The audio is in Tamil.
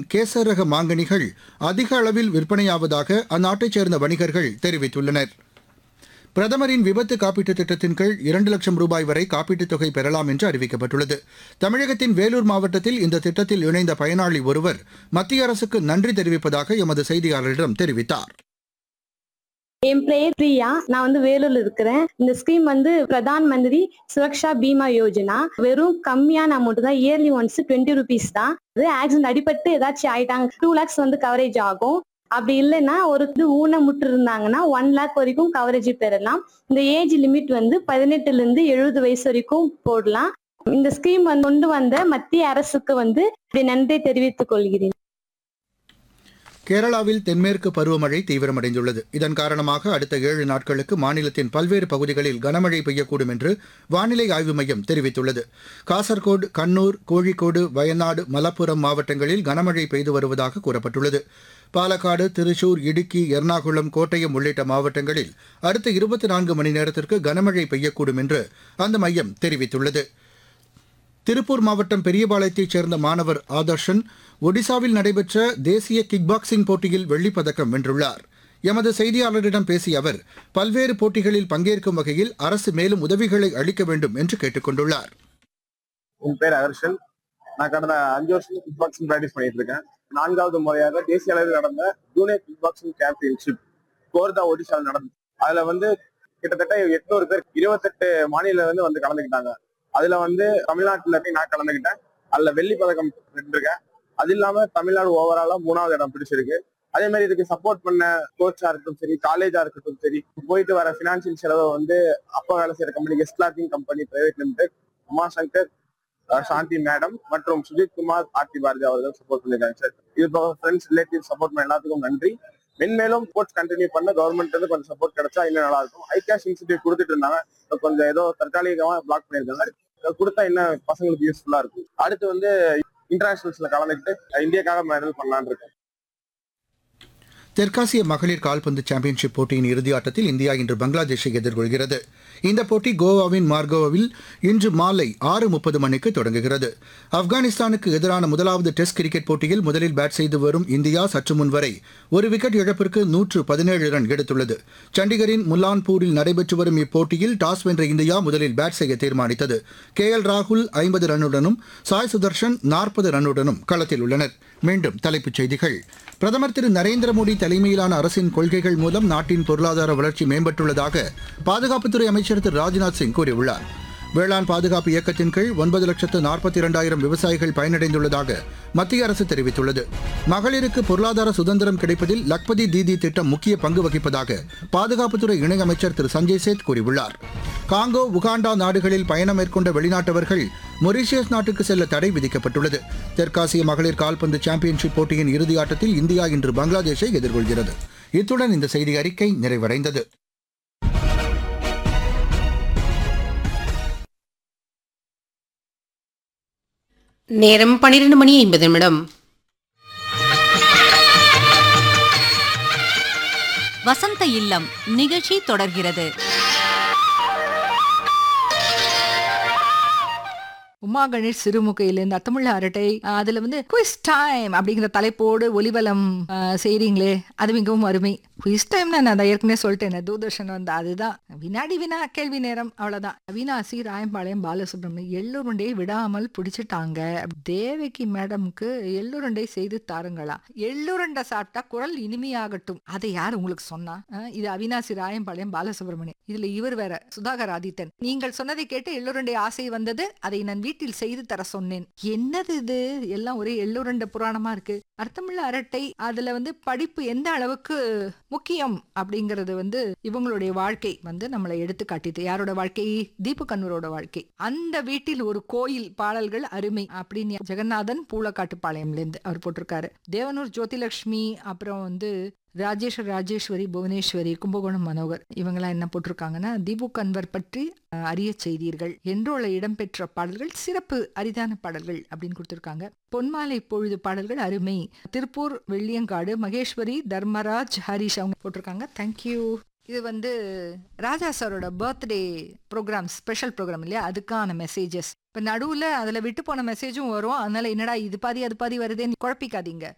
கேசர் ரக மாங்கனிகள் அதிக அளவில் விற்பனையாவதாக அந்நாட்டைச் சேர்ந்த வணிகர்கள் தெரிவித்துள்ளனர் பிரதமரின் விபத்து காப்பீட்டுத் திட்டத்தின் கீழ் இரண்டு லட்சம் ரூபாய் வரை காப்பீட்டுத் தொகை பெறலாம் என்று அறிவிக்கப்பட்டுள்ளது தமிழகத்தின் வேலூர் மாவட்டத்தில் இந்த திட்டத்தில் இணைந்த பயனாளி ஒருவர் மத்திய அரசுக்கு நன்றி தெரிவிப்பதாக எமது செய்தியாளரிடம் தெரிவித்தார் என் பெயர் பிரியா நான் வந்து வேலூர்ல இருக்கிறேன் இந்த ஸ்கீம் வந்து பிரதான் மந்திரி சுரக்ஷா பீமா யோஜனா வெறும் கம்மியான அமௌண்ட் தான் இயர்லி ஒன்ஸ் டுவெண்ட்டி ருபீஸ் தான் அது ஆக்சிடென்ட் அடிபட்டு ஏதாச்சும் ஆயிட்டாங்க டூ லேக்ஸ் வந்து கவரேஜ் ஆகும் அப்படி இல்லைன்னா ஒரு இது ஊனமுற்று இருந்தாங்கன்னா ஒன் லேக் வரைக்கும் கவரேஜ் பெறலாம் இந்த ஏஜ் லிமிட் வந்து பதினெட்டுல இருந்து எழுபது வயசு வரைக்கும் போடலாம் இந்த ஸ்கீம் வந்து கொண்டு வந்த மத்திய அரசுக்கு வந்து இப்படி நன்றி தெரிவித்துக் கொள்கிறேன் கேரளாவில் தென்மேற்கு பருவமழை தீவிரமடைந்துள்ளது இதன் காரணமாக அடுத்த ஏழு நாட்களுக்கு மாநிலத்தின் பல்வேறு பகுதிகளில் கனமழை பெய்யக்கூடும் என்று வானிலை ஆய்வு மையம் தெரிவித்துள்ளது காசர்கோடு கண்ணூர் கோழிக்கோடு வயநாடு மலப்புரம் மாவட்டங்களில் கனமழை பெய்து வருவதாக கூறப்பட்டுள்ளது பாலக்காடு திருச்சூர் இடுக்கி எர்ணாகுளம் கோட்டயம் உள்ளிட்ட மாவட்டங்களில் அடுத்த இருபத்தி நான்கு மணி நேரத்திற்கு கனமழை பெய்யக்கூடும் என்று அந்த மையம் தெரிவித்துள்ளது திருப்பூர் மாவட்டம் பெரியபாளையத்தைச் சேர்ந்த மாணவர் ஆதர்ஷன் ஒடிசாவில் நடைபெற்ற தேசிய கிக் பாக்ஸிங் போட்டியில் வெள்ளிப் பதக்கம் வென்றுள்ளார் எமது செய்தியாளரிடம் பேசிய அவர் பல்வேறு போட்டிகளில் பங்கேற்கும் வகையில் அரசு மேலும் உதவிகளை அளிக்க வேண்டும் என்று கேட்டுக் கொண்டுள்ளார் என் பேர் ஹர்ஷன் நான் கடந்த அஞ்சு வருஷம் கிக் பாக்ஸிங் ப்ராக்டிஸ் பண்ணிட்டு இருக்கேன் நான்காவது முறையாக தேசிய அளவில் நடந்த junior kick boxing championship Khordha ஒடிசாவில் நடந்தது அதுல வந்து கிட்டத்தட்ட எட்நூறு பேர் இருபத்தெட்டு மாநில இருந்து வந்து கலந்துக்கிட்டாங்க அதுல வந்து தமிழ்நாட்டுல இருந்து நான் கலந்துக்கிட்டேன் அதுல வெள்ளி பதக்கம் வென்றிருக்கேன் அது இல்லாம தமிழ்நாடு ஓவராலா மூணாவது இடம் பிடிச்சிருக்கு அதே மாதிரி இதுக்கு சப்போர்ட் பண்ண கோச்சா இருக்கட்டும் சரி காலேஜா இருக்கட்டும் சரி போயிட்டு வர பினான்சியல் செலவை வந்து அப்பா வேலை செய்யற company guest clothing company private limited Umashankar அஹ் சாந்தி மேடம் மற்றும் சுஜித் குமார் ஆர்த்தி பாரதி அவர்கள் சப்போர்ட் பண்ணிருக்காங்க சார் இது போக ஃப்ரெண்ட்ஸ் ரிலேட்டிவ் சப்போர்ட் பண்ண எல்லாத்துக்கும் நன்றி மென்மேலும் ஸ்போர்ட்ஸ் கண்டினியூ பண்ண கவர்மெண்ட் இருந்து கொஞ்சம் சப்போர்ட் கிடைச்சா இன்னும் நல்லா இருக்கும் ஐ கேஷ் இன்ஸ்டியூட் கொடுத்துட்டு இருந்தாங்க இப்ப கொஞ்சம் ஏதோ தற்காலிகமா பிளாக் பண்ணிருக்காங்க இதை கொடுத்தா இன்னும் பசங்களுக்கு யூஸ்ஃபுல்லா இருக்கும் அடுத்து வந்து இன்டர்நேஷனல்ஸ்ல கலந்துக்கிட்டு இந்தியாக்காக மெடல் பண்ணலான்னு இருக்கேன் தெற்காசிய மகளிர் கால்பந்து சாம்பியன்ஷிப் போட்டியின் இறுதி ஆட்டத்தில் இந்தியா இன்று பங்களாதேஷை எதிர்கொள்கிறது இந்த போட்டி கோவாவின் மார்கோவில் இன்று மாலை ஆறு முப்பது மணிக்கு தொடங்குகிறது ஆப்கானிஸ்தானுக்கு எதிரான முதலாவது டெஸ்ட் கிரிக்கெட் போட்டியில் முதலில் பேட் செய்து வரும் இந்தியா சற்று முன் வரை ஒரு விக்கெட் இழப்பிற்கு நூற்று பதினேழு ரன் எடுத்துள்ளது சண்டிகரின் முல்லான்பூரில் நடைபெற்று வரும் இப்போட்டியில் டாஸ் வென்ற இந்தியா முதலில் பேட் செய்ய தீர்மானித்தது கே எல் ராகுல் ஐம்பது ரன்னுடனும் சாய் சுதர்ஷன் நாற்பது ரன்னுடனும் களத்தில் உள்ளனர் மீண்டும் தலைப்புச் செய்திகள் பிரதமர் திரு நரேந்திர மோடி தலைமையிலான அரசின் கொள்கைகள் மூலம் நாட்டின் பொருளாதார வளர்ச்சி மேம்பட்டுள்ளதாக பாதுகாப்புத்துறை அமைச்சர் திரு ராஜ்நாத் சிங் கூறியுள்ளார் வேளாண் பாதுகாப்பு இயக்கத்தின் கீழ் ஒன்பது லட்சத்து நாற்பத்தி இரண்டாயிரம் விவசாயிகள் பயனடைந்துள்ளதாக மத்திய அரசு தெரிவித்துள்ளது மகளிருக்கு பொருளாதார சுதந்திரம் கிடைப்பதில் லக்பதி தீதி திட்டம் முக்கிய பங்கு வகிப்பதாக பாதுகாப்புத்துறை இணையமைச்சர் திரு சஞ்சய் சேத் கூறியுள்ளார் காங்கோ உகாண்டா நாடுகளில் பயணம் மேற்கொண்ட வெளிநாட்டவர்கள் மொரீஷியஸ் நாட்டுக்கு செல்ல தடை விதிக்கப்பட்டுள்ளது தெற்காசிய மகளிர் கால்பந்து சாம்பியன்ஷிப் போட்டியின் இறுதி ஆட்டத்தில் இந்தியா இன்று பங்களாதேஷை எதிர்கொள்கிறது இத்துடன் இந்த செய்தி அறிக்கை நிறைவடைந்தது நேரம் பன்னிரண்டு மணி ஐம்பது நிமிடம் வசந்த இல்லம் நிகழ்ச்சி தொடர்கிறது உமா கணேஷ் சிறுமுகையிலேருந்து அத்தமிழ அரட்டை அஹ் அதுல வந்து குவிஸ் டைம் அப்படிங்கிற தலைப்போடு ஒலிவலம் அஹ், செய்றீங்களே அது மிகவும் அருமை குவிஸ் டைம் நான் அதை ஏற்கனவே சொல்லிட்டேன் தூர்தர்ஷன் வந்து அதுதான் வினாடி வினா கேள்வி நேரம் அவ்வளவுதான் அவினாசி ராயம்பாளையம் பாலசுப்ரமணியம் எள்ளுருண்டையை விடாமல் பிடிச்சிட்டாங்க தேவகி மேடம்க்கு எள்ளுருண்டை செய்து தாருங்களா எள்ளுருண்டை சாப்பிட்டா குரல் இனிமையாகட்டும் அதை யார் உங்களுக்கு சொன்னா அஹ், இது அவினாசி ராயம்பாளையம் பாலசுப்ரமணியம் இதுல இவர் வேற சுதாகர் ஆதித்தன் நீங்கள் சொன்னதை கேட்டு எள்ளுருண்டை ஆசை வந்தது அதை நான் வீட்டில் செய்து தர சொன்னேன் என்னது இது எல்லாம் ஒரே எள்ளுருண்டை புராணமா இருக்கு அர்த்தமுள்ள அரட்டை அதுல வந்து படிப்பு எந்த அளவுக்கு முக்கியம் அப்படிங்கறது வந்து இவங்களுடைய வாழ்க்கை வந்து நம்மளை எடுத்து காட்டிது யாரோட வாழ்க்கை தீபு கண்ணூரோட வாழ்க்கை அந்த வீட்டில் ஒரு கோயில் பாடல்கள் அருமை அப்படின்னு ஜெகநாதன் பூலக்காட்டுப்பாளையம்ல இருந்து அவர் போட்டிருக்காரு தேவனூர் ஜோதிலட்சுமி அப்புறம் வந்து ராஜேஸ்வர் ராஜேஸ்வரி புவனேஸ்வரி கும்பகோணம் மனோகர் இவங்கெல்லாம் என்ன போட்டிருக்காங்கன்னா தீபு கன்வர் பற்றி அஹ், அறிய செய்தீர்கள் என்றோல இடம்பெற்ற பாடல்கள் சிறப்பு அரிதான பாடல்கள் அப்படின்னு கொடுத்திருக்காங்க பொன்மாலை பொழுது பாடல்கள் அருமை திருப்பூர் வெள்ளியங்காடு மகேஸ்வரி தர்மராஜ் ஹரிஷ் அவங்க போட்டிருக்காங்க தேங்க்யூ இது வந்து ராஜா சாரோட பர்த்டே ப்ரோக்ராம் ஸ்பெஷல் ப்ரோக்ராம் இல்லையா அதுக்கான மெசேஜஸ் இப்போ நடுவில் அதில் விட்டு போன மெசேஜும் வரும் அதனால என்னடா இது பாதி அது பாதி வருதேன்னு குழப்பிக்காதீங்க